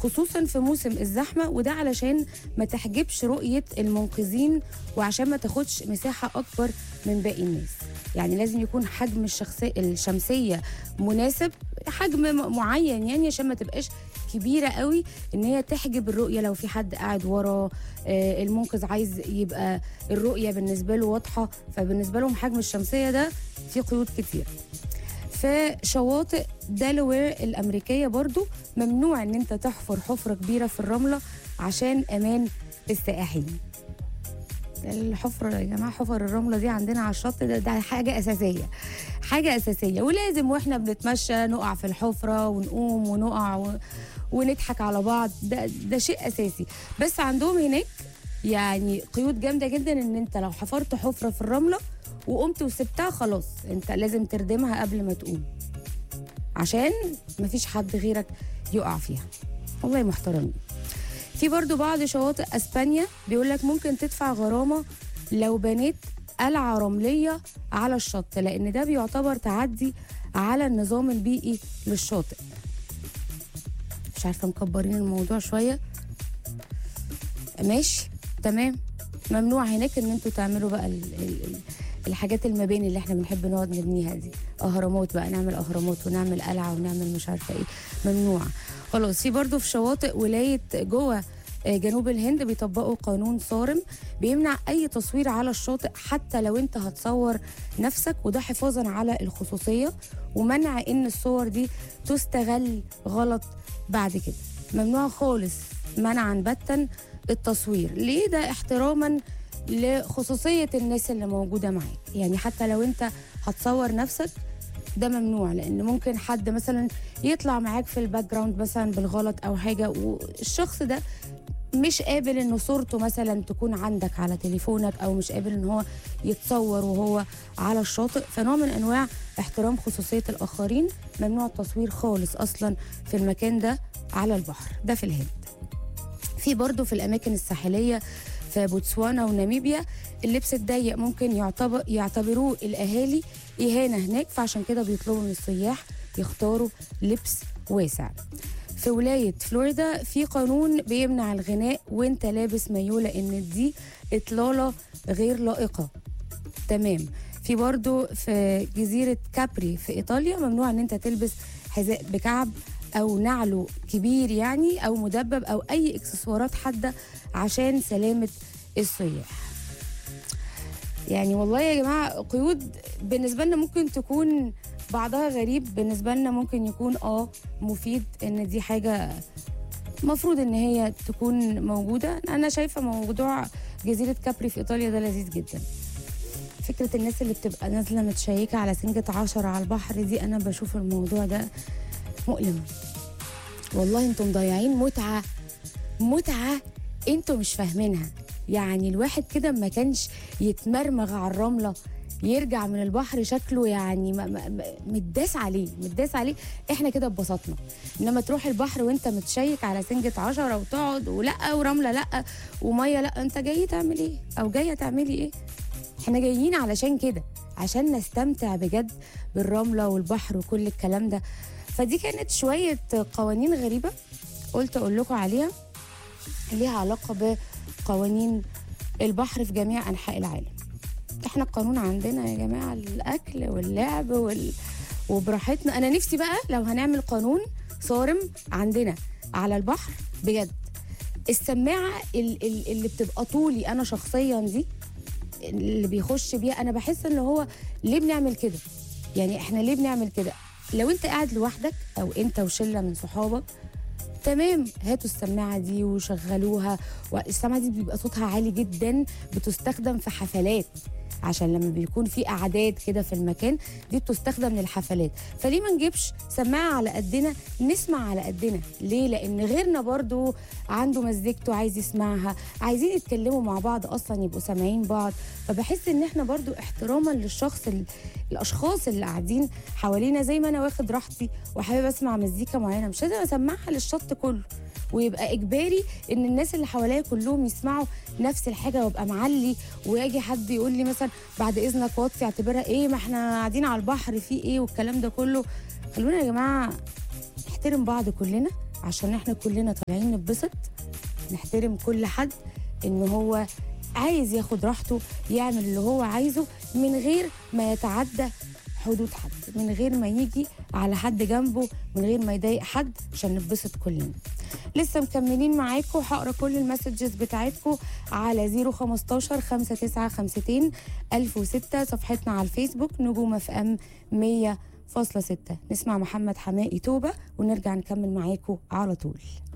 خصوصا في موسم الزحمه وده علشان ما تحجبش رؤيه المنقذين وعشان ما تاخدش مساحه اكبر من باقي الناس يعني لازم يكون حجم الشخصية الشمسيه مناسب حجم م- معين يعني عشان ما تبقاش كبيره قوي ان هي تحجب الرؤيه لو في حد قاعد ورا آه، المنقذ عايز يبقى الرؤيه بالنسبه له واضحه فبالنسبه لهم حجم الشمسيه ده في قيود كتير في شواطئ دالوير الامريكيه برضو ممنوع ان انت تحفر حفره كبيره في الرمله عشان امان السائحين الحفرة يا جماعة حفر الرملة دي عندنا على الشط ده, ده حاجة أساسية حاجة أساسية ولازم وإحنا بنتمشى نقع في الحفرة ونقوم ونقع و... ونضحك على بعض ده, ده شيء أساسي بس عندهم هناك يعني قيود جامدة جدا إن أنت لو حفرت حفرة في الرملة وقمت وسبتها خلاص أنت لازم تردمها قبل ما تقوم عشان مفيش حد غيرك يقع فيها والله محترمين في برضو بعض شواطئ اسبانيا بيقول لك ممكن تدفع غرامه لو بنيت قلعه رمليه على الشط لان ده بيعتبر تعدي على النظام البيئي للشاطئ مش عارفه مكبرين الموضوع شويه ماشي تمام ممنوع هناك ان انتوا تعملوا بقى ال ال ال الحاجات المباني اللي احنا بنحب نقعد نبنيها دي اهرامات بقى نعمل اهرامات ونعمل قلعه ونعمل مش عارفه ايه ممنوع خلاص في برضو في شواطئ ولايه جوه آه، جنوب الهند بيطبقوا قانون صارم بيمنع اي تصوير على الشاطئ حتى لو انت هتصور نفسك وده حفاظا على الخصوصيه ومنع ان الصور دي تستغل غلط بعد كده ممنوع خالص منعا باتا التصوير ليه ده احتراما لخصوصيه الناس اللي موجوده معاك يعني حتى لو انت هتصور نفسك ده ممنوع لان ممكن حد مثلا يطلع معاك في الباك جراوند مثلا بالغلط او حاجه والشخص ده مش قابل انه صورته مثلا تكون عندك على تليفونك او مش قابل ان هو يتصور وهو على الشاطئ فنوع من انواع احترام خصوصيه الاخرين ممنوع التصوير خالص اصلا في المكان ده على البحر ده في الهند في برضه في الاماكن الساحليه في بوتسوانا وناميبيا اللبس الضيق ممكن يعتبر يعتبروه الاهالي اهانه هناك فعشان كده بيطلبوا من السياح يختاروا لبس واسع في ولاية فلوريدا في قانون بيمنع الغناء وانت لابس مايو لان دي اطلالة غير لائقة تمام في برضو في جزيرة كابري في ايطاليا ممنوع ان انت تلبس حذاء بكعب او نعله كبير يعني او مدبب او اي اكسسوارات حادة عشان سلامة السياح يعني والله يا جماعة قيود بالنسبة لنا ممكن تكون بعضها غريب بالنسبة لنا ممكن يكون اه مفيد ان دي حاجة مفروض ان هي تكون موجودة انا شايفة موضوع جزيرة كابري في ايطاليا ده لذيذ جدا فكرة الناس اللي بتبقى نازلة متشيكة على سنجة عشرة على البحر دي انا بشوف الموضوع ده مؤلم والله انتم مضيعين متعة متعة انتوا مش فاهمينها يعني الواحد كده ما كانش يتمرمغ على الرملة يرجع من البحر شكله يعني م- م- م- متداس عليه متداس عليه احنا كده اتبسطنا انما تروح البحر وانت متشيك على سنجة عشرة وتقعد ولا ورملة لا ومية لا انت جاي تعمل ايه او جاية تعملي ايه احنا جايين علشان كده عشان نستمتع بجد بالرملة والبحر وكل الكلام ده فدي كانت شوية قوانين غريبة قلت اقول لكم عليها ليها علاقة بقوانين البحر في جميع انحاء العالم احنا القانون عندنا يا جماعه الاكل واللعب وال... وبراحتنا انا نفسي بقى لو هنعمل قانون صارم عندنا على البحر بجد السماعه ال- ال- اللي بتبقى طولي انا شخصيا دي اللي بيخش بيها انا بحس ان هو ليه بنعمل كده يعني احنا ليه بنعمل كده لو انت قاعد لوحدك او انت وشله من صحابك تمام هاتوا السماعه دي وشغلوها والسماعه دي بيبقى صوتها عالي جدا بتستخدم في حفلات عشان لما بيكون في اعداد كده في المكان دي بتستخدم للحفلات فليه ما نجيبش سماعه على قدنا نسمع على قدنا ليه لان غيرنا برضو عنده مزيكته عايز يسمعها عايزين يتكلموا مع بعض اصلا يبقوا سامعين بعض فبحس ان احنا برضو احتراما للشخص ال... الاشخاص اللي قاعدين حوالينا زي ما انا واخد راحتي وحابب اسمع مزيكا معينه مش لازم اسمعها للشط كله ويبقى اجباري ان الناس اللي حواليا كلهم يسمعوا نفس الحاجه وابقى معلي ويجي حد يقول لي مثلا بعد اذنك وطي اعتبرها ايه ما احنا قاعدين على البحر في ايه والكلام ده كله خلونا يا جماعه نحترم بعض كلنا عشان احنا كلنا طالعين نتبسط نحترم كل حد ان هو عايز ياخد راحته يعمل اللي هو عايزه من غير ما يتعدى حدود حد من غير ما يجي على حد جنبه من غير ما يضايق حد عشان نتبسط كلنا لسه مكملين معاكم هقرا كل المسجز بتاعتكم على 015 5952 1006 صفحتنا على الفيسبوك نجوم اف ام 100 فاصلة ستة نسمع محمد حمائي توبة ونرجع نكمل معاكم على طول